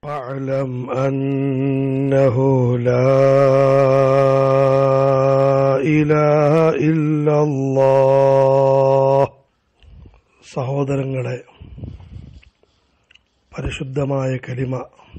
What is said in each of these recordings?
فاعلم أنه لا إله إلا الله സഹോദരങ്ങളെ പരിശുദ്ധമായ കലിമ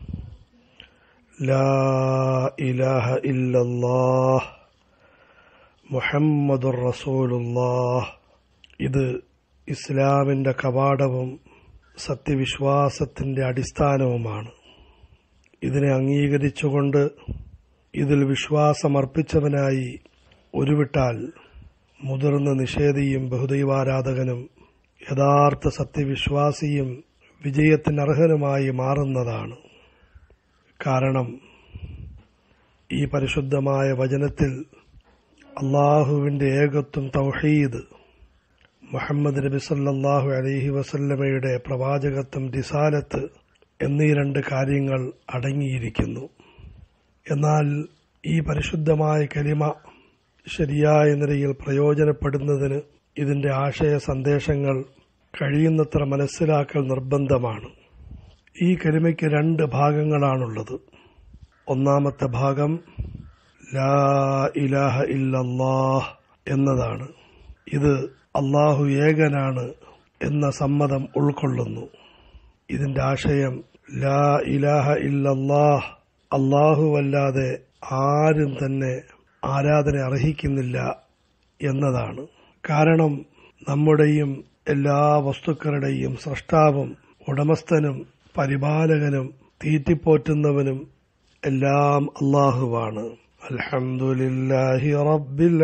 ലാ ഇലാഹ ഇല്ലല്ലാഹ് മുഹമ്മദുർ റസൂലുള്ളാഹ് ഇത് ഇസ്ലാമിന്റെ കവാടവും സത്യവിശ്വാസത്തിന്റെ അടിസ്ഥാനവുമാണ് ഇതിനെ അംഗീകരിച്ചുകൊണ്ട് ഇതിൽ വിശ്വാസമർപ്പിച്ചവനായി ഉരുവിട്ടാൽ മുതിർന്ന നിഷേധിയും ബഹുദൈവാരാധകനും യഥാർത്ഥ സത്യവിശ്വാസിയും വിജയത്തിനർഹനുമായി മാറുന്നതാണ് കാരണം ഈ പരിശുദ്ധമായ വചനത്തിൽ അള്ളാഹുവിന്റെ ഏകത്വം തൗഹീദ് മുഹമ്മദ് നബി സല്ലാഹു അലൈഹി വസല്ലമയുടെ പ്രവാചകത്വം റിസാലത്ത് എന്നീ രണ്ട് കാര്യങ്ങൾ അടങ്ങിയിരിക്കുന്നു എന്നാൽ ഈ പരിശുദ്ധമായ കലിമ ശരിയായ നിലയിൽ പ്രയോജനപ്പെടുന്നതിന് ഇതിന്റെ ആശയ സന്ദേശങ്ങൾ കഴിയുന്നത്ര മനസ്സിലാക്കൽ നിർബന്ധമാണ് ഈ കലിമയ്ക്ക് രണ്ട് ഭാഗങ്ങളാണുള്ളത് ഒന്നാമത്തെ ഭാഗം ലാ ഇലാഹ ഇല്ലല്ലാഹ് എന്നതാണ് ഇത് അള്ളാഹു ഏകനാണ് എന്ന സമ്മതം ഉൾക്കൊള്ളുന്നു ഇതിന്റെ ആശയം ലാ ഇലാഹ ഇല്ലല്ലാഹ് അല്ലാഹുവല്ലാതെ ആരും തന്നെ ആരാധന അർഹിക്കുന്നില്ല എന്നതാണ് കാരണം നമ്മുടെയും എല്ലാ വസ്തുക്കളുടെയും സൃഷ്ടാവും ഉടമസ്ഥനും പരിപാലകനും തീറ്റിപ്പോറ്റുന്നവനും എല്ലാം അള്ളാഹുവാണ് അൽഹംദുലില്ലാഹി റബ്ബിൽ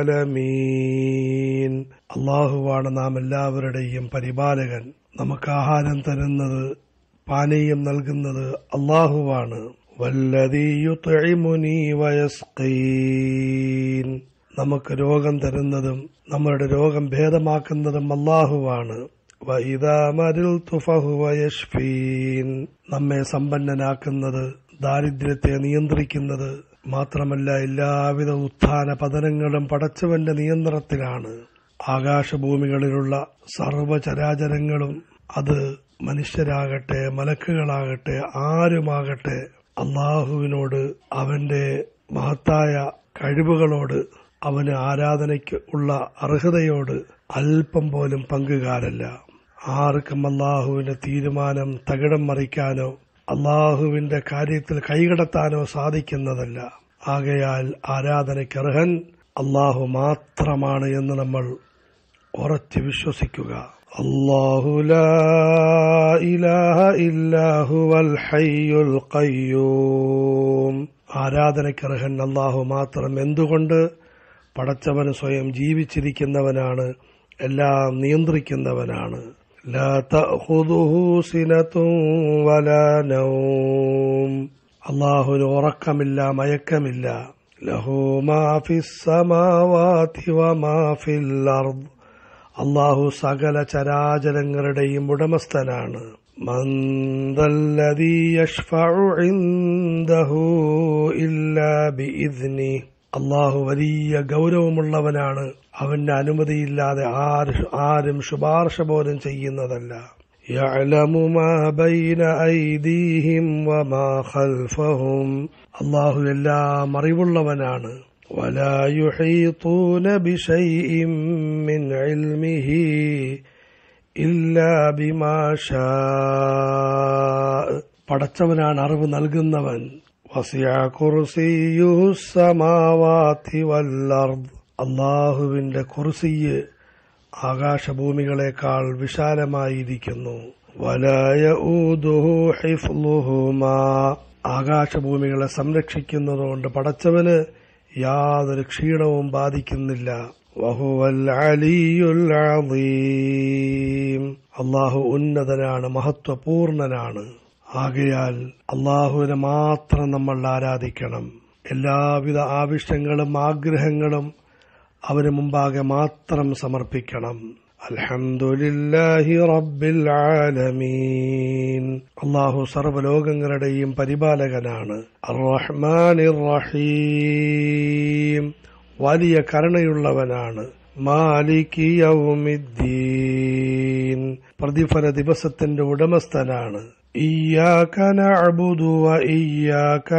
ആലമീൻ അള്ളാഹുവാണ് നാം എല്ലാവരുടെയും പരിപാലകൻ നമുക്ക് ആഹാരം തരുന്നത് പാനീയം നൽകുന്നത് അള്ളാഹുവാണ് വല്ലതീ യുത്ഇമുനി വയസ്കീൻ നമുക്ക് രോഗം തരുന്നതും നമ്മളുടെ രോഗം ഭേദമാക്കുന്നതും അള്ളാഹുവാണ് നമ്മെ സമ്പന്നനാക്കുന്നത് ദാരിദ്ര്യത്തെ നിയന്ത്രിക്കുന്നത് മാത്രമല്ല എല്ലാവിധ ഉത്ഥാന പതനങ്ങളും പടച്ചവന്റെ നിയന്ത്രണത്തിലാണ് ആകാശഭൂമികളിലുള്ള സർവചരാചരങ്ങളും അത് മനുഷ്യരാകട്ടെ മലക്കുകളാകട്ടെ ആരുമാകട്ടെ അള്ളാഹുവിനോട് അവന്റെ മഹത്തായ കഴിവുകളോട് അവന് ആരാധനയ്ക്ക് ഉള്ള അർഹതയോട് അല്പം പോലും പങ്കുകാരല്ല ആർക്കും അള്ളാഹുവിന്റെ തീരുമാനം തകിടം മറിക്കാനോ അള്ളാഹുവിന്റെ കാര്യത്തിൽ കൈകടത്താനോ സാധിക്കുന്നതല്ല ആകയാൽ ആരാധനയ്ക്ക് അർഹൻ അള്ളാഹു മാത്രമാണ് എന്ന് നമ്മൾ ഉറച്ചു വിശ്വസിക്കുക അള്ളാഹു ഇലാഹ ഇല്ലാഹുവൽ ഹയ്യുൽ ഖയ്യൂം ആരാധനയ്ക്കർഹൻ അള്ളാഹു മാത്രം എന്തുകൊണ്ട് പടച്ചവൻ സ്വയം ജീവിച്ചിരിക്കുന്നവനാണ് എല്ലാം നിയന്ത്രിക്കുന്നവനാണ് അള്ളാഹുവിന് ഉറക്കമില്ല മയക്കമില്ല അള്ളാഹു സകല ചരാചരങ്ങളുടെയും ഉടമസ്ഥനാണ് അള്ളാഹു വലിയ ഗൗരവമുള്ളവനാണ് അവന്റെ അനുമതിയില്ലാതെ ആരും ശുപാർശ പോലും ചെയ്യുന്നതല്ല അള്ളാഹു എല്ലാം അറിവുള്ളവനാണ് ولا يحيطون بشيء من علمه إلا بما شاء പടച്ചവനാണ് അറിവ് നൽകുന്നവൻ അള്ളാഹുവിന്റെ കുർസിയ് ആകാശഭൂമികളെക്കാൾ വിശാലമായിരിക്കുന്നു വലായ ആകാശഭൂമികളെ സംരക്ഷിക്കുന്നതുകൊണ്ട് പടച്ചവന് യാതൊരു ക്ഷീണവും ബാധിക്കുന്നില്ല അള്ളാഹു ഉന്നതനാണ് മഹത്വപൂർണനാണ് ആകയാൽ അള്ളാഹുവിനെ മാത്രം നമ്മൾ ആരാധിക്കണം എല്ലാവിധ ആവശ്യങ്ങളും ആഗ്രഹങ്ങളും അവന് മുമ്പാകെ മാത്രം സമർപ്പിക്കണം അൽഹംദുലില്ലാഹി റബ്ബിൽ ആലമീൻ അള്ളാഹു സർവ്വലോകങ്ങളുടെയും പരിപാലകനാണ് അർറഹ്മാനിർ റഹീം വലിയ കരുണയുള്ളവനാണ് മാലികി യൗമിദ്ദീൻ പ്രതിഫല ദിവസത്തിന്റെ ഉടമസ്ഥനാണ് إياك نعبد وإياك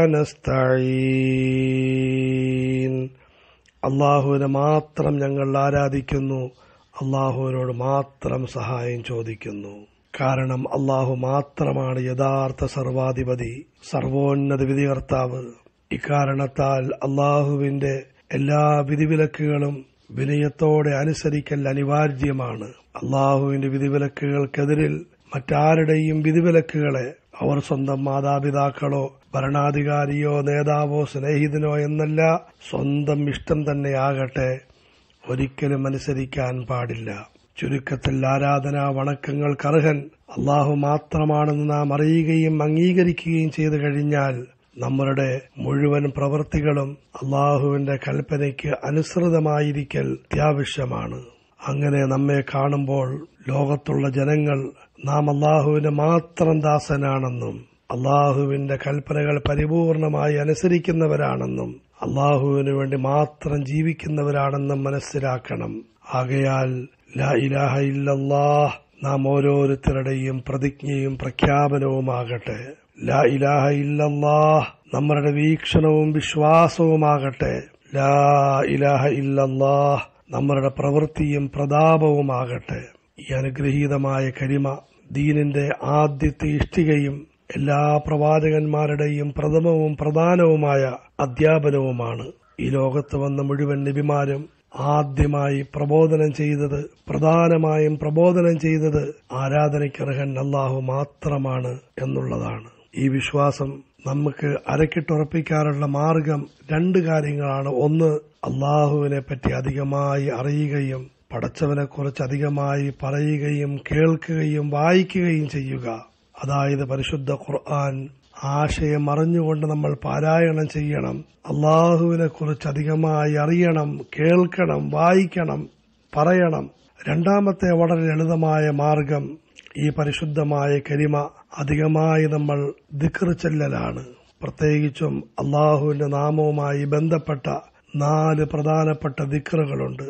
نستعين അള്ളാഹുവിനെ മാത്രം ഞങ്ങൾ ആരാധിക്കുന്നു അള്ളാഹുവിനോട് മാത്രം സഹായം ചോദിക്കുന്നു കാരണം അള്ളാഹു മാത്രമാണ് യഥാർത്ഥ സർവാധിപതി സർവോന്നത വിധികർത്താവ് ഇക്കാരണത്താൽ അള്ളാഹുവിന്റെ എല്ലാ വിധിവിലക്കുകളും വിനയത്തോടെ അനുസരിക്കൽ അനിവാര്യമാണ് അള്ളാഹുവിന്റെ വിധിവിലക്കുകൾക്കെതിരിൽ മറ്റാരുടെയും വിധിവിലക്കുകളെ അവർ സ്വന്തം മാതാപിതാക്കളോ ഭരണാധികാരിയോ നേതാവോ സ്നേഹിതനോ എന്നല്ല സ്വന്തം ഇഷ്ടം തന്നെയാകട്ടെ ഒരിക്കലും അനുസരിക്കാൻ പാടില്ല ചുരുക്കത്തിൽ ആരാധനാ വണക്കങ്ങൾക്കർഹൻ അള്ളാഹു മാത്രമാണെന്ന് നാം അറിയുകയും അംഗീകരിക്കുകയും ചെയ്തു കഴിഞ്ഞാൽ നമ്മളുടെ മുഴുവൻ പ്രവൃത്തികളും അള്ളാഹുവിന്റെ കൽപ്പനയ്ക്ക് അനുസൃതമായിരിക്കൽ അത്യാവശ്യമാണ് അങ്ങനെ നമ്മെ കാണുമ്പോൾ ലോകത്തുള്ള ജനങ്ങൾ നാം അള്ളാഹുവിന്റെ മാത്രം ദാസനാണെന്നും അള്ളാഹുവിന്റെ കൽപ്പനകൾ പരിപൂർണമായി അനുസരിക്കുന്നവരാണെന്നും അള്ളാഹുവിനു വേണ്ടി മാത്രം ജീവിക്കുന്നവരാണെന്നും മനസ്സിലാക്കണം ആകയാൽ ലാ ഇലാഹ ഇല്ലല്ലാഹ് നാം ഓരോരുത്തരുടെയും പ്രതിജ്ഞയും പ്രഖ്യാപനവുമാകട്ടെ ലാ ഇലാഹ ഇല്ലല്ലാഹ് നമ്മളുടെ വീക്ഷണവും വിശ്വാസവുമാകട്ടെ ലാ ഇലാഹ ഇല്ലല്ലാഹ് നമ്മളുടെ പ്രവൃത്തിയും പ്രതാപവുമാകട്ടെ ഈ അനുഗ്രഹീതമായ കരിമ ദീനിന്റെ ആദ്യത്തെ ഇഷ്ടികയും എല്ലാ പ്രവാചകന്മാരുടെയും പ്രഥമവും പ്രധാനവുമായ അധ്യാപനവുമാണ് ഈ ലോകത്ത് വന്ന മുഴുവൻ നബിമാരും ആദ്യമായി പ്രബോധനം ചെയ്തത് പ്രധാനമായും പ്രബോധനം ചെയ്തത് ആരാധനയ്ക്കർഹൻ അള്ളാഹു മാത്രമാണ് എന്നുള്ളതാണ് ഈ വിശ്വാസം നമുക്ക് അരക്കിട്ടുറപ്പിക്കാനുള്ള മാർഗം രണ്ട് കാര്യങ്ങളാണ് ഒന്ന് അള്ളാഹുവിനെ പറ്റി അധികമായി അറിയുകയും പടച്ചവനെ കുറിച്ച് അധികമായി പറയുകയും കേൾക്കുകയും വായിക്കുകയും ചെയ്യുക അതായത് പരിശുദ്ധ ഖുർആൻ ആശയം അറിഞ്ഞുകൊണ്ട് നമ്മൾ പാരായണം ചെയ്യണം അള്ളാഹുവിനെ കുറിച്ച് അധികമായി അറിയണം കേൾക്കണം വായിക്കണം പറയണം രണ്ടാമത്തെ വളരെ ലളിതമായ മാർഗം ഈ പരിശുദ്ധമായ കരിമ അധികമായി നമ്മൾ ദിക്ർ ചെല്ലലാണ് പ്രത്യേകിച്ചും അള്ളാഹുവിന്റെ നാമവുമായി ബന്ധപ്പെട്ട നാല് പ്രധാനപ്പെട്ട ദിക്റുകളുണ്ട്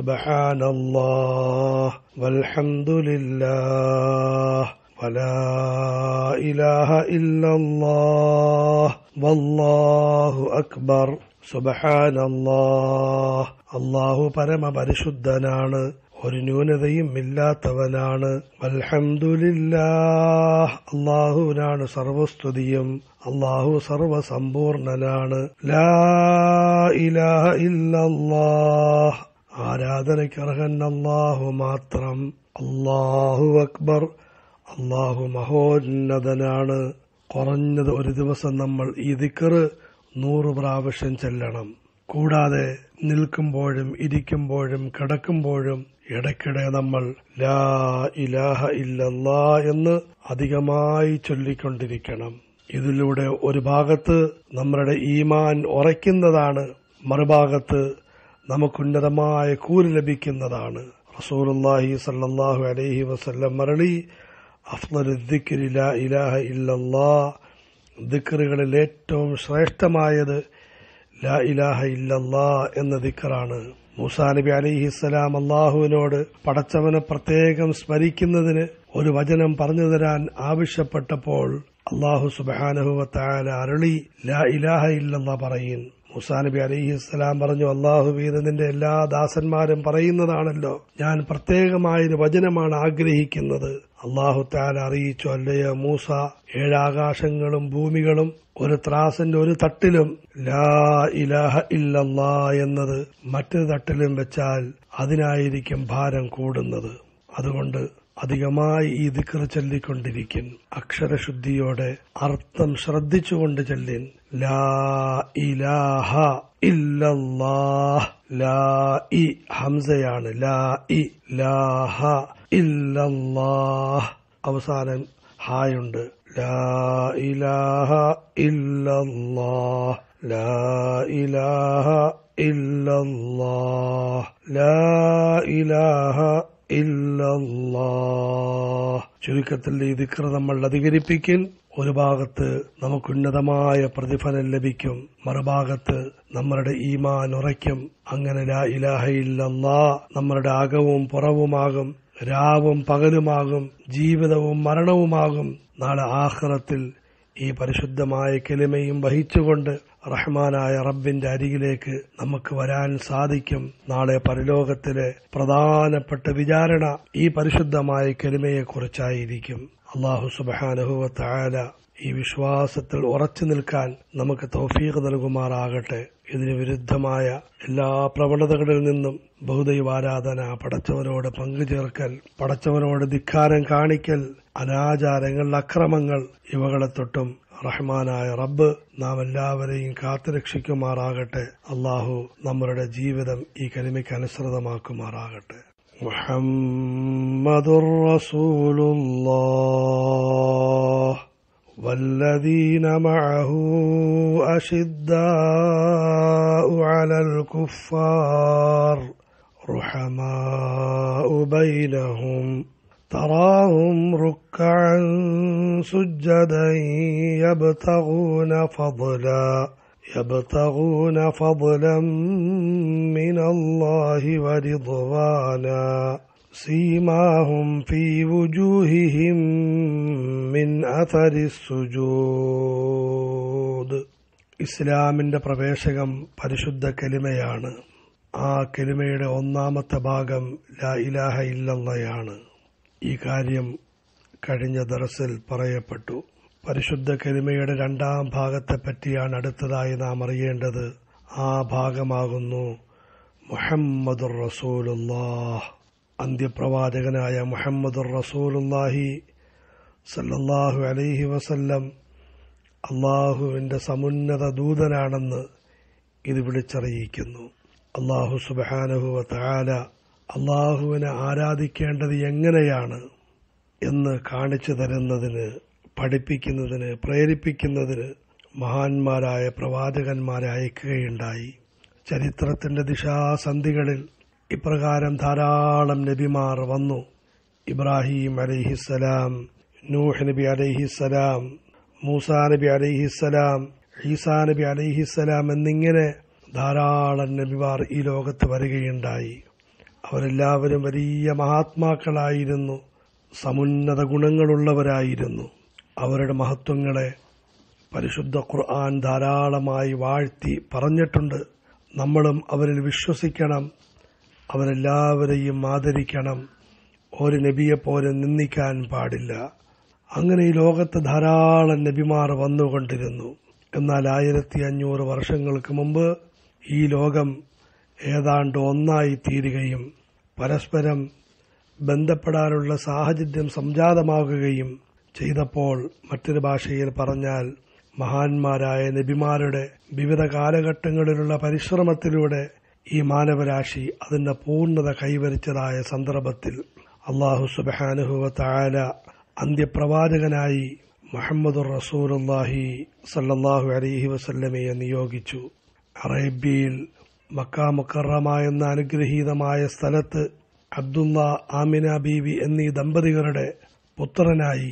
സുബഹാനല്ലാഹ് വൽഹംദുലില്ലാഹ് ولا إله إلا الله والله أكبر സുബഹാൻ അല്ലാഹ് അള്ളാഹു പരമപരിശുദ്ധനാണ് ഒരു ന്യൂനതയും ഇല്ലാത്തവനാണ് അൽഹംദുലില്ലാഹ് അള്ളാഹുവിനാണ് സർവസ്തുതിയും അള്ളാഹു സർവസമ്പൂർണനാണ് ലാ ഇലാഹ ഇല്ലല്ലാഹ് ആരാധനയ്ക്കർഹൻ അള്ളാഹു മാത്രം അള്ളാഹു അക്ബർ അള്ളാഹു മഹോന്നതനാണ് കുറഞ്ഞത് ഒരു ദിവസം നമ്മൾ ഈ ദിക്കറ് നൂറ് പ്രാവശ്യം ചെല്ലണം കൂടാതെ നിൽക്കുമ്പോഴും ഇരിക്കുമ്പോഴും കിടക്കുമ്പോഴും ഇടയ്ക്കിടെ നമ്മൾ ലാ ഇലാഹ ഇല്ലല്ലാ എന്ന് അധികമായി ചൊല്ലിക്കൊണ്ടിരിക്കണം ഇതിലൂടെ ഒരു ഭാഗത്ത് നമ്മളുടെ ഈമാൻ ഉറയ്ക്കുന്നതാണ് മറുഭാഗത്ത് നമുക്കുന്നതമായ കൂലി ലഭിക്കുന്നതാണ് റസൂലുള്ളാഹി സല്ലല്ലാഹു അലൈഹി വസല്ലം മരളി അഫ്ദലു ദിക്രി ലാ ഇലാഹ ഇല്ലല്ലാ ദിക്റുകളിൽ ഏറ്റവും ശ്രേഷ്ഠമായത് ലാ ഇലാഹ ഇല്ലല്ലാ എന്ന ദിക്റാണ് മൂസാ നബി അലിഹിസ്സലാം അള്ളാഹുവിനോട് പടച്ചവനെ പ്രത്യേകം സ്മരിക്കുന്നതിന് ഒരു വചനം പറഞ്ഞു തരാൻ ആവശ്യപ്പെട്ടപ്പോൾ അള്ളാഹു സുബാനഹുവത്തായ അരളി ലാ ഇലാഹ ഇല്ലല്ലാ പറയും മുസാ നബി അലിഹിസ്സലാം പറഞ്ഞു അള്ളാഹു ഇത് നിന്റെ എല്ലാ ദാസന്മാരും പറയുന്നതാണല്ലോ ഞാൻ പ്രത്യേകമായൊരു വചനമാണ് ആഗ്രഹിക്കുന്നത് അള്ളാഹു താല അറിയിച്ചു അല്ലയോ മൂസ ഏഴാകാശങ്ങളും ഭൂമികളും ഒരു ത്രാസിന്റെ ഒരു തട്ടിലും ലാ ഇലാഹ ഇല്ലല്ലാ എന്നത് മറ്റൊരു തട്ടിലും വെച്ചാൽ അതിനായിരിക്കും ഭാരം കൂടുന്നത് അതുകൊണ്ട് അധികമായി ഈ ദിക്കർ ചൊല്ലിക്കൊണ്ടിരിക്കും അക്ഷരശുദ്ധിയോടെ അർത്ഥം ശ്രദ്ധിച്ചുകൊണ്ട് ചെല്ലിൻ ലാ ഇലാഹ ഇല്ലല്ലാഹ് ലാ ഇ ഹംസയാണ് ലാ ഇ ലാഹ ഇല്ലല്ലാഹ് അവസാനം ഹായുണ്ട് ലാ ഇലാഹ ഇല്ലല്ലാഹ് ലാ ഇലാഹ ഇല്ലല്ലാഹ് ലാ ഇലാഹ ഇല്ലല്ലാഹ് ചുരുക്കത്തിൽ ഈ ദിക്ർ നമ്മൾ അധികരിപ്പിക്കും ഒരു ഭാഗത്ത് നമുക്കുന്നതമായ പ്രതിഫലം ലഭിക്കും മറുഭാഗത്ത് നമ്മളുടെ ഈമാൻ ഉറയ്ക്കും അങ്ങനെ ലാ ഇലാഹ ഇല്ലല്ലാ നമ്മളുടെ അകവും പുറവുമാകും രാവും പകലുമാകും ജീവിതവും മരണവുമാകും നാളെ ആഹ്റത്തിൽ ഈ പരിശുദ്ധമായ കെലിമയും വഹിച്ചുകൊണ്ട് റഹ്മാനായ റബ്ബിന്റെ അരികിലേക്ക് നമുക്ക് വരാൻ സാധിക്കും നാളെ പരലോകത്തിലെ പ്രധാനപ്പെട്ട വിചാരണ ഈ പരിശുദ്ധമായ കെലിമയെക്കുറിച്ചായിരിക്കും അള്ളാഹു സുബാനഹുവ തായാല ഈ വിശ്വാസത്തിൽ ഉറച്ചു നിൽക്കാൻ നമുക്ക് തൗഫീഖ് നൽകുമാറാകട്ടെ ഇതിന് വിരുദ്ധമായ എല്ലാ പ്രവണതകളിൽ നിന്നും ബഹുദൈവാരാധന പടച്ചവനോട് പങ്കുചേർക്കൽ പടച്ചവനോട് ധിക്കാരം കാണിക്കൽ അനാചാരങ്ങൾ അക്രമങ്ങൾ ഇവകളെ തൊട്ടും റഹ്മാനായ റബ്ബ് നാം എല്ലാവരെയും കാത്തുരക്ഷിക്കുമാറാകട്ടെ അള്ളാഹു നമ്മളുടെ ജീവിതം ഈ കലിമയ്ക്ക് അനുസൃതമാക്കുമാറാകട്ടെ മുഹമ്മദുർ റസൂലുള്ളാഹ് والذين معه أشداء على الكفار رحماء بينهم تراهم ركعا سجدا يبتغون فضلا يبتغون فضلا من الله ورضوانا سيماهم في وجوههم من أثر السجود ഇസ്ലാമിന്റെ പ്രവേശകം പരിശുദ്ധ കലിമയാണ് ആ കലിമയുടെ ഒന്നാമത്തെ ഭാഗം ലാ ഇലാഹ ഇല്ലല്ലയാണ് ഈ കാര്യം കഴിഞ്ഞ ദറസിൽ പറയപ്പെട്ടു പരിശുദ്ധ കലിമയുടെ രണ്ടാം ഭാഗത്തെ പറ്റിയാണ് അടുത്തതായി നാം അറിയേണ്ടത് ആ ഭാഗമാകുന്നു മുഹമ്മദുർ റസൂലുല്ലാഹ് അന്ത്യപ്രവാചകനായ മുഹമ്മദുർ റസൂലുല്ലാഹി സല്ലല്ലാഹു അലൈഹി വസല്ലം അള്ളാഹുവിന്റെ സമുന്നത ദൂതനാണെന്ന് ഇത് വിളിച്ചറിയിക്കുന്നു അള്ളാഹു സുബാനഹുവ താല അള്ളാഹുവിനെ ആരാധിക്കേണ്ടത് എങ്ങനെയാണ് എന്ന് കാണിച്ചു തരുന്നതിന് പഠിപ്പിക്കുന്നതിന് പ്രേരിപ്പിക്കുന്നതിന് മഹാന്മാരായ പ്രവാചകന്മാരെ അയക്കുകയുണ്ടായി ചരിത്രത്തിന്റെ ദിശാസന്ധികളിൽ ഇപ്രകാരം ധാരാളം നബിമാർ വന്നു ഇബ്രാഹിം അലൈഹിസ്സലാം നൂഹ് നബി അലൈഹിസ്സലാം മൂസാ നബി അലൈഹിസ്സലാം ഈസാ നബി അലൈഹിസ്സലാം എന്നിങ്ങനെ ധാരാളം നബിമാർ ഈ ലോകത്ത് വരികയുണ്ടായി അവരെല്ലാവരും വലിയ മഹാത്മാക്കളായിരുന്നു സമുന്നത ഗുണങ്ങളുള്ളവരായിരുന്നു അവരുടെ മഹത്വങ്ങളെ പരിശുദ്ധ ഖുർആൻ ധാരാളമായി വാഴ്ത്തി പറഞ്ഞിട്ടുണ്ട് നമ്മളും അവരിൽ വിശ്വസിക്കണം അവരെല്ലാവരെയും ആദരിക്കണം ഒരു നബിയെപ്പോലെ നിന്ദിക്കാൻ പാടില്ല അങ്ങനെ ഈ ലോകത്ത് ധാരാളം നബിമാർ വന്നുകൊണ്ടിരുന്നു എന്നാൽ ആയിരത്തി അഞ്ഞൂറ് വർഷങ്ങൾക്ക് മുമ്പ് ഈ ലോകം ഏതാണ്ട് ഒന്നായി തീരുകയും പരസ്പരം ബന്ധപ്പെടാനുള്ള സാഹചര്യം സംജാതമാകുകയും ചെയ്തപ്പോൾ മറ്റൊരു ഭാഷയിൽ പറഞ്ഞാൽ മഹാന്മാരായ നബിമാരുടെ വിവിധ കാലഘട്ടങ്ങളിലുള്ള പരിശ്രമത്തിലൂടെ ഈ മാനവരാശി അതിന്റെ പൂർണ്ണത കൈവരിച്ചതായ സന്ദർഭത്തിൽ അള്ളാഹു സുബാനുഹുവ തായാല അന്ത്യപ്രവാചകനായി മുഹമ്മദുർ റസൂലുല്ലാഹി സല്ലല്ലാഹു അലൈഹി വസല്ലമയെ നിയോഗിച്ചു അറേബ്യയിൽ മക്കാമുക്കറമ എന്ന അനുഗ്രഹീതമായ സ്ഥലത്ത് അബ്ദുള്ള ആമിന ബീവി എന്നീ ദമ്പതികളുടെ പുത്രനായി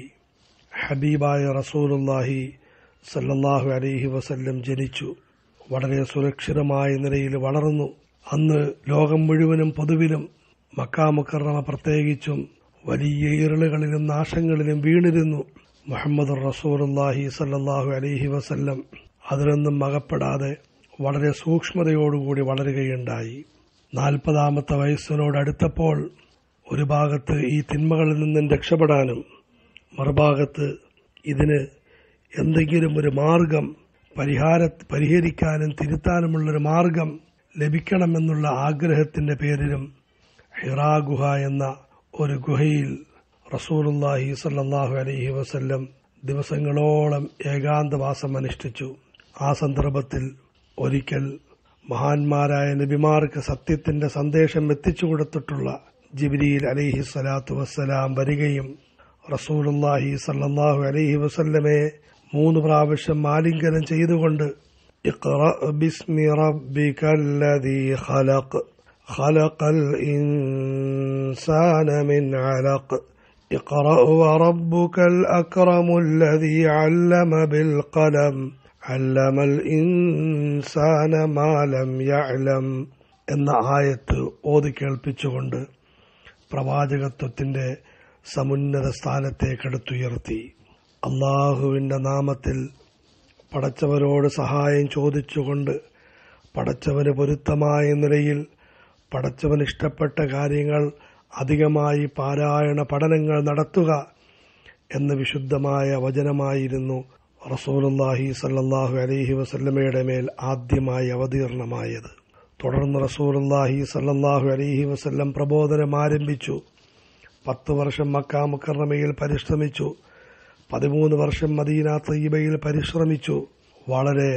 ഹബീബായ റസൂലുല്ലാഹി സല്ലല്ലാഹു അലൈഹി വസല്ലം ജനിച്ചു വളരെ സുരക്ഷിതമായ നിലയിൽ വളർന്നു അന്ന് ലോകം മുഴുവനും പൊതുവിലും മക്കാമുക്കറമ പ്രത്യേകിച്ചും വലിയ ഇരുളുകളിലും നാശങ്ങളിലും വീണിരുന്നു മുഹമ്മദ് റസൂലുല്ലാഹി സല്ലല്ലാഹു അലൈഹി വസല്ലം അതിലൊന്നും അകപ്പെടാതെ വളരെ സൂക്ഷ്മതയോടുകൂടി വളരുകയുണ്ടായി നാൽപ്പതാമത്തെ വയസ്സിനോടടുത്തപ്പോൾ ഒരു ഭാഗത്ത് ഈ തിന്മകളിൽ നിന്നും രക്ഷപ്പെടാനും മറുഭാഗത്ത് ഇതിന് എന്തെങ്കിലും ഒരു മാർഗം പരിഹാര പരിഹരിക്കാനും തിരുത്താനുമുള്ളൊരു മാർഗം ലഭിക്കണമെന്നുള്ള ആഗ്രഹത്തിന്റെ പേരിലും ഹിറാ ഗുഹ എന്ന ഒരു ഗുഹയിൽ റസൂലുല്ലാഹി സല്ലാഹു അലൈഹി വസല്ലം ദിവസങ്ങളോളം ഏകാന്തവാസം അനുഷ്ഠിച്ചു ആ സന്ദർഭത്തിൽ ഒരിക്കൽ മഹാന്മാരായ നബിമാർക്ക് സത്യത്തിന്റെ സന്ദേശം എത്തിച്ചു കൊടുത്തിട്ടുള്ള ജിബ്രീൽ അലൈഹി സ്വലാത്തു വസ്സലാം വരികയും റസൂലുല്ലാഹി സല്ലാഹു അലൈഹി വസല്ലമയെ മൂന്ന് പ്രാവശ്യം ആലിംഗനം ചെയ്തുകൊണ്ട് اقرأ باسم ربك الذي خلق خلق الإنسان من علق اقرأ وربك الأكرم الذي علم بالقلم علم الإنسان ما لم يعلم എന്ന ആയത്ത് ഓതി കേൾപ്പിച്ചുകൊണ്ട് പ്രവാചകത്വത്തിന്റെ സമുന്നത സ്ഥാനത്തേക്കെടുത്തുയർത്തി അള്ളാഹുവിന്റെ നാമത്തിൽ പടച്ചവരോട് സഹായം ചോദിച്ചുകൊണ്ട് പടച്ചവന് പൊരുത്തമായ നിലയിൽ പടച്ചവന് ഇഷ്ടപ്പെട്ട കാര്യങ്ങൾ അധികമായി പാരായണ പഠനങ്ങൾ നടത്തുക എന്ന വിശുദ്ധമായ വചനമായിരുന്നു റസൂലുല്ലാഹി സല്ലാഹു അലൈഹി വസല്ലമയുടെ മേൽ ആദ്യമായി അവതീർണമായത് തുടർന്ന് റസൂലുല്ലാഹി സല്ലാഹു അലൈഹി വസല്ലം പ്രബോധനം ആരംഭിച്ചു പത്ത് വർഷം മക്ക മുക്കർണമയിൽ പരിശ്രമിച്ചു പതിമൂന്ന് വർഷം മദീന തയ്യബയിൽ പരിശ്രമിച്ചു വളരെ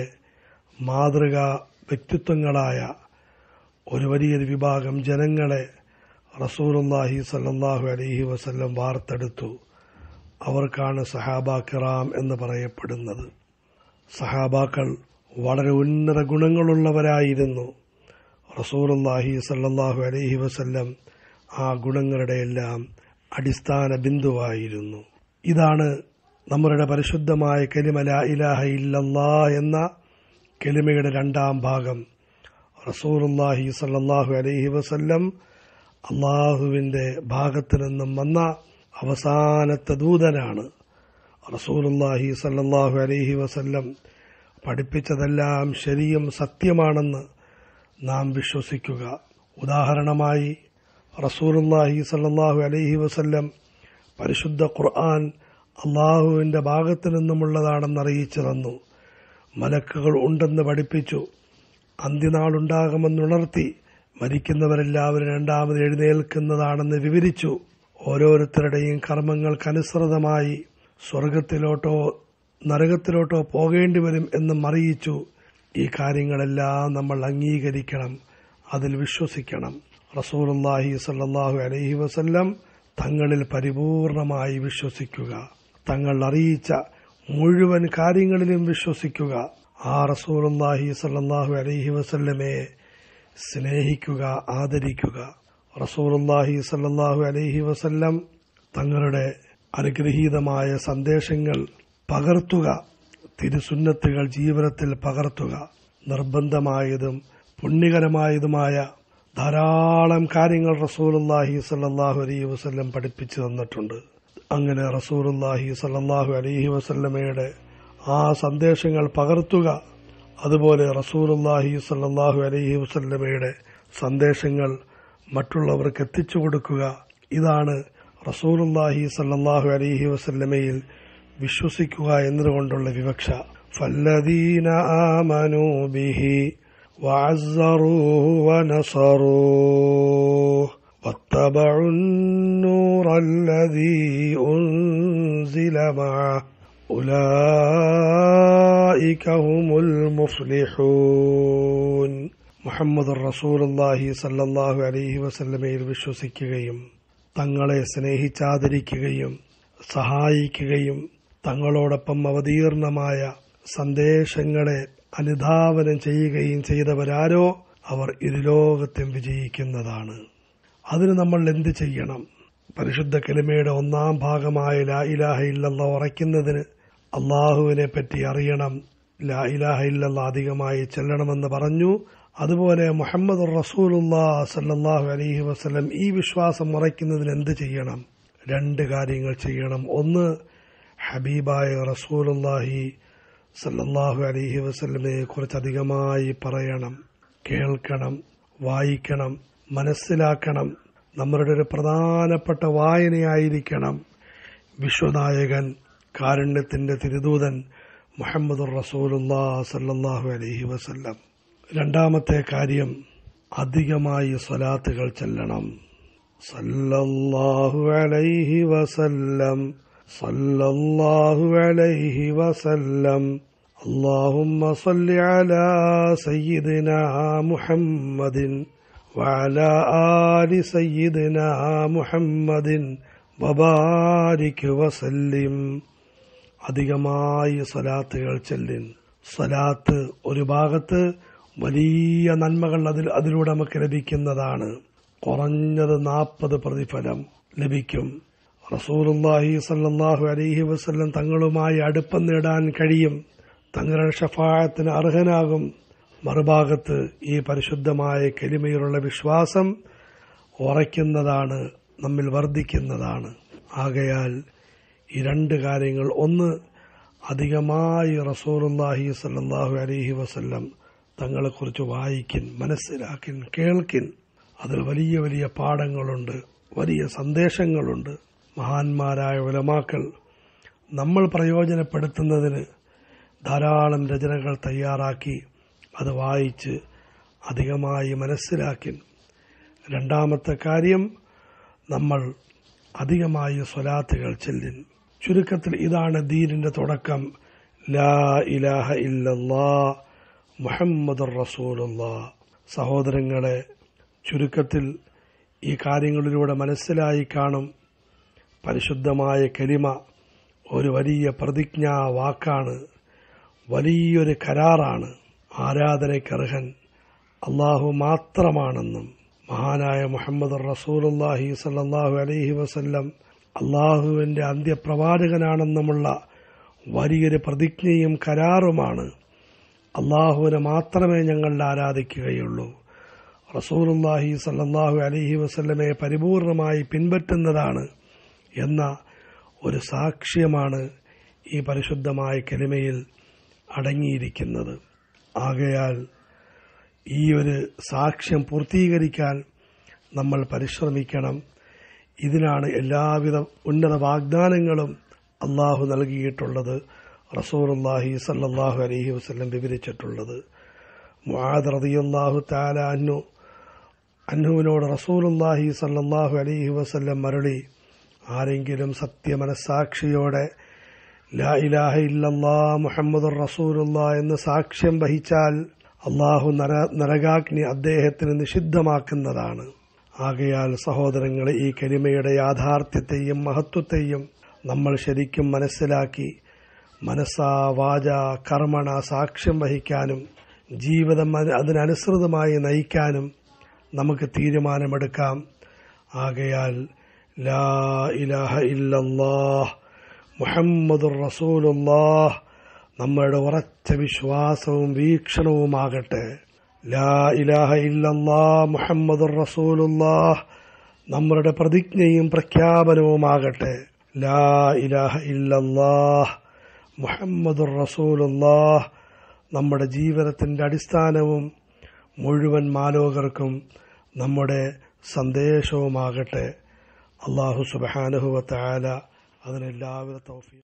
മാതൃകാ വ്യക്തിത്വങ്ങളായ ഒരു വലിയൊരു വിഭാഗം ജനങ്ങളെ റസൂലുല്ലാഹി സല്ലാഹു അലൈഹി വസല്ലം വാർത്തെടുത്തു അവർക്കാണ് സഹാബ കിറാം എന്ന് പറയപ്പെടുന്നത് സഹാബാക്കൾ വളരെ ഉന്നത ഗുണങ്ങളുള്ളവരായിരുന്നു റസൂലുല്ലാഹി സല്ലാഹു അലൈഹി വസല്ലം ആ ഗുണങ്ങളുടെ എല്ലാം അടിസ്ഥാന ബിന്ദുവായിരുന്നു ഇതാണ് നമ്മുടെ പരിശുദ്ധമായ കലിമ ലാ ഇലാഹ ഇല്ലല്ലാ എന്ന കലിമയുടെ രണ്ടാം ഭാഗം റസൂലുല്ലാഹി സല്ലാഹു അലൈഹി വസല്ലം അള്ളാഹുവിന്റെ ഭാഗത്തു നിന്നും വന്ന അവസാനത്തെ ദൂതനാണ് റസൂലുല്ലാഹി സല്ലാഹു അലൈഹി വസല്ലം പഠിപ്പിച്ചതെല്ലാം ശരിയും സത്യമാണെന്ന് നാം വിശ്വസിക്കുക ഉദാഹരണമായി റസൂലുല്ലാഹി സല്ലാഹു അലൈഹി വസല്ലം പരിശുദ്ധ ഖുർആൻ അള്ളാഹുവിന്റെ ഭാഗത്തു നിന്നുമുള്ളതാണെന്ന് അറിയിച്ചു തന്നു മലക്കുകൾ ഉണ്ടെന്ന് പഠിപ്പിച്ചു അന്ത്യനാളുണ്ടാകുമെന്നുണർത്തി മരിക്കുന്നവരെല്ലാവരും രണ്ടാമത് എഴുന്നേൽക്കുന്നതാണെന്ന് വിവരിച്ചു ഓരോരുത്തരുടെയും കർമ്മങ്ങൾക്കനുസൃതമായി സ്വർഗത്തിലോട്ടോ നരകത്തിലോട്ടോ പോകേണ്ടി വരും എന്നും അറിയിച്ചു ഈ കാര്യങ്ങളെല്ലാം നമ്മൾ അംഗീകരിക്കണം അതിൽ വിശ്വസിക്കണം റസൂലുല്ലാഹി സല്ലാഹു അലൈഹി വസല്ലം തങ്ങളിൽ പരിപൂർണമായി വിശ്വസിക്കുക തങ്ങൾ അറിയിച്ച മുഴുവൻ കാര്യങ്ങളിലും വിശ്വസിക്കുക ആ റസൂലുല്ലാഹി സല്ലാഹു അലൈഹി വസല്ലമയെ സ്നേഹിക്കുക ആദരിക്കുക റസൂലുല്ലാഹി സല്ലാഹു അലൈഹി വസല്ലം തങ്ങളുടെ അനുഗ്രഹീതമായ സന്ദേശങ്ങൾ പകർത്തുക തിരുസുന്നത്തുകൾ ജീവിതത്തിൽ പകർത്തുക നിർബന്ധമായതും പുണ്യകരമായതുമായ ധാരാളം കാര്യങ്ങൾ റസൂലുല്ലാഹി സല്ലാഹു അലൈഹി വസല്ലം പഠിപ്പിച്ചു തന്നിട്ടുണ്ട് അങ്ങനെ റസൂലുല്ലാഹി സല്ലാഹു അലൈഹി വസല്ലമയുടെ ആ സന്ദേശങ്ങൾ പകർത്തുക അതുപോലെ റസൂലുല്ലാഹി സല്ലാഹു അലൈഹി വസല്ലമയുടെ സന്ദേശങ്ങൾ മറ്റുള്ളവർക്ക് എത്തിച്ചു കൊടുക്കുക ഇതാണ് റസൂലുല്ലാഹി സല്ലാഹു അലൈഹി വസല്ലമയിൽ വിശ്വസിക്കുക എന്നതുകൊണ്ടുള്ള വിവക്ഷ ഫല്ലദീന ആമനൂ ബിഹി وعزروه ونصروه واتبعوا النور الذي أنزل معه أولئك هم المفلحون മുഹമ്മദ് റസൂലുല്ലാഹി സല്ലാഹു അലൈഹി വസല്ലമയിൽ വിശ്വസിക്കുകയും തങ്ങളെ സ്നേഹിച്ചാദരിക്കുകയും സഹായിക്കുകയും തങ്ങളോടൊപ്പം അവതീർണമായ സന്ദേശങ്ങളെ അനുധാവനം ചെയ്യുകയും ചെയ്തവരാരോ അവർ ഇരുലോകത്തും വിജയിക്കുന്നതാണ് അതിന് നമ്മൾ എന്ത് ചെയ്യണം പരിശുദ്ധ കലിമയുടെ ഒന്നാം ഭാഗമായ ലാ ഇലാഹ ഇല്ലല്ല ഉറയ്ക്കുന്നതിന് അള്ളാഹുവിനെ പറ്റി അറിയണം ലാ ഇലാഹ ഇല്ലല്ല അധികമായി ചെല്ലണമെന്ന് പറഞ്ഞു അതുപോലെ മുഹമ്മദ് റസൂലുല്ലാ സല്ലാഹു അലൈഹി വസ്ലം ഈ വിശ്വാസം ഉറയ്ക്കുന്നതിന് എന്ത് ചെയ്യണം രണ്ട് കാര്യങ്ങൾ ചെയ്യണം ഒന്ന് ഹബീബായ റസൂലുല്ലാഹി സല്ലല്ലാഹു അലൈഹി വസല്ലമയെ കുറിച്ച് അധികമായി പറയണം കേൾക്കണം വായിക്കണം മനസ്സിലാക്കണം നമ്മളുടെ ഒരു പ്രധാനപ്പെട്ട വായനയായിരിക്കണം വിശ്വനായകൻ കാരുണ്യത്തിന്റെ തിരുദൂതൻ മുഹമ്മദ് റസൂലുല്ലാ സല്ലല്ലാഹു അലൈഹി വസല്ലം രണ്ടാമത്തെ കാര്യം അധികമായി സ്വലാത്തുകൾ ചെല്ലണം സല്ലല്ലാഹു അലൈഹി വസല്ലം സല്ലല്ലാഹു അലൈഹി വസല്ലം اللهم صل على سيدنا محمد وعلى آل سيدنا محمد وبارك وسلم അധികമായി സലാത്തുകൾ ചെല്ലിൻ സലാത്ത് ഒരു ഭാഗത്ത് വലിയ നന്മകൾ അതിൽ അതിലൂടെ നമുക്ക് ലഭിക്കുന്നതാണ് കുറഞ്ഞത് നാൽപ്പത് പ്രതിഫലം ലഭിക്കും റസൂലുല്ലാഹി സല്ലാഹു അലൈഹി വസ്ല്ലം തങ്ങളുമായി അടുപ്പം നേടാൻ കഴിയും തങ്ങളുടെ ഷഫായത്തിന് അർഹനാകും മറുഭാഗത്ത് ഈ പരിശുദ്ധമായ കെലിമയിലുള്ള വിശ്വാസം ഉറയ്ക്കുന്നതാണ് നമ്മിൽ വർദ്ധിക്കുന്നതാണ് ആകയാൽ ഈ രണ്ട് കാര്യങ്ങൾ ഒന്ന് അധികമായി റസൂറുല്ലാഹി സല്ലാഹു അലഹി വസല്ലം തങ്ങളെക്കുറിച്ച് വായിക്കിൻ മനസ്സിലാക്കിൻ കേൾക്കിൻ അതിൽ വലിയ വലിയ പാഠങ്ങളുണ്ട് വലിയ സന്ദേശങ്ങളുണ്ട് മഹാന്മാരായ ഉലമാക്കൾ നമ്മൾ പ്രയോജനപ്പെടുത്തുന്നതിന് ധാരാളം രചനകൾ തയ്യാറാക്കി അത് വായിച്ച് അധികമായി മനസ്സിലാക്കി രണ്ടാമത്തെ കാര്യം നമ്മൾ അധികമായി സ്വലാത്തുകൾ ചെല്ലിൻ ചുരുക്കത്തിൽ ഇതാണ് ദീനിന്റെ തുടക്കം ലാ ഇലാഹ ഇല്ലല്ലാ മുഹമ്മദ് റസൂലുള്ള സഹോദരങ്ങളെ ചുരുക്കത്തിൽ ഈ കാര്യങ്ങളിലൂടെ മനസ്സിലായി കാണും പരിശുദ്ധമായ കലിമ ഒരു വലിയ പ്രതിജ്ഞാ വാക്കാണ് വലിയൊരു കരാറാണ് ആരാധനയ്ക്കർഹൻ അള്ളാഹു മാത്രമാണെന്നും മഹാനായ മുഹമ്മദ് റസൂലുല്ലാഹി സല്ലാഹു അലൈഹി വസല്ലം അള്ളാഹുവിന്റെ അന്ത്യപ്രവാചകനാണെന്നുമുള്ള വലിയൊരു പ്രതിജ്ഞയും കരാറുമാണ് അള്ളാഹുവിനെ മാത്രമേ ഞങ്ങൾ ആരാധിക്കുകയുള്ളൂ റസൂലുല്ലാഹി സല്ലാഹു അലൈഹി വസല്ലമെ പരിപൂർണമായി പിൻപറ്റുന്നതാണ് എന്ന ഒരു സാക്ഷ്യമാണ് ഈ പരിശുദ്ധമായ കലിമയിൽ അടങ്ങിയിരിക്കുന്നത് ആകയാൽ ഈ ഒരു സാക്ഷ്യം പൂർത്തീകരിക്കാൻ നമ്മൾ പരിശ്രമിക്കണം ഇതിനാണ് എല്ലാവിധ ഉന്നത വാഗ്ദാനങ്ങളും അള്ളാഹു നൽകിയിട്ടുള്ളത് റസൂലുല്ലാഹി സല്ലാഹു അലഹി വസ്ലം വിവരിച്ചിട്ടുള്ളത് മുആദ് റളിയല്ലാഹു തആല അന്നു അന്നുവിനോട് റസൂലുല്ലാഹി സല്ലാഹു അലൈഹി വസല്ലം മരളി ആരെങ്കിലും സത്യമനസാക്ഷിയോടെ ലാ ഇലാഹ ഇല്ലല്ലാ മുഹമ്മദ് റസൂലുള്ള എന്ന് സാക്ഷ്യം വഹിച്ചാൽ അള്ളാഹു നര നരകാഗ്നി അദ്ദേഹത്തിന് നിഷിദ്ധമാക്കുന്നതാണ് ആകയാൽ സഹോദരങ്ങളെ ഈ കരിമയുടെ യാഥാർത്ഥ്യത്തെയും മഹത്വത്തെയും നമ്മൾ ശരിക്കും മനസ്സിലാക്കി മനസ്സാ വാച കർമ്മണ സാക്ഷ്യം വഹിക്കാനും ജീവിതം അതിനനുസൃതമായി നയിക്കാനും നമുക്ക് തീരുമാനമെടുക്കാം ആകയാൽ ലാ ഇലാഹ ഇല്ലല്ലാഹ് മുഹമ്മദുർ റസൂലുള്ളാഹ് നമ്മളുടെ ഉറച്ച വിശ്വാസവും വീക്ഷണവുമാകട്ടെ ലാ ഇലാഹ ഇല്ലല്ലാ മുഹമ്മദുർ റസൂലുള്ളാഹ് നമ്മളുടെ പ്രതിജ്ഞയും പ്രഖ്യാപനവുമാകട്ടെ ലാ ഇലാഹ ഇല്ലല്ലാഹ് മുഹമ്മദുർ റസൂലുള്ളാഹ് നമ്മുടെ ജീവിതത്തിന്റെ അടിസ്ഥാനവും മുഴുവൻ മാലോകർക്കും നമ്മുടെ സന്ദേശവുമാകട്ടെ അള്ളാഹു സുബാനുഹുവ താല അതിനെല്ലാവിധ തൗഫീ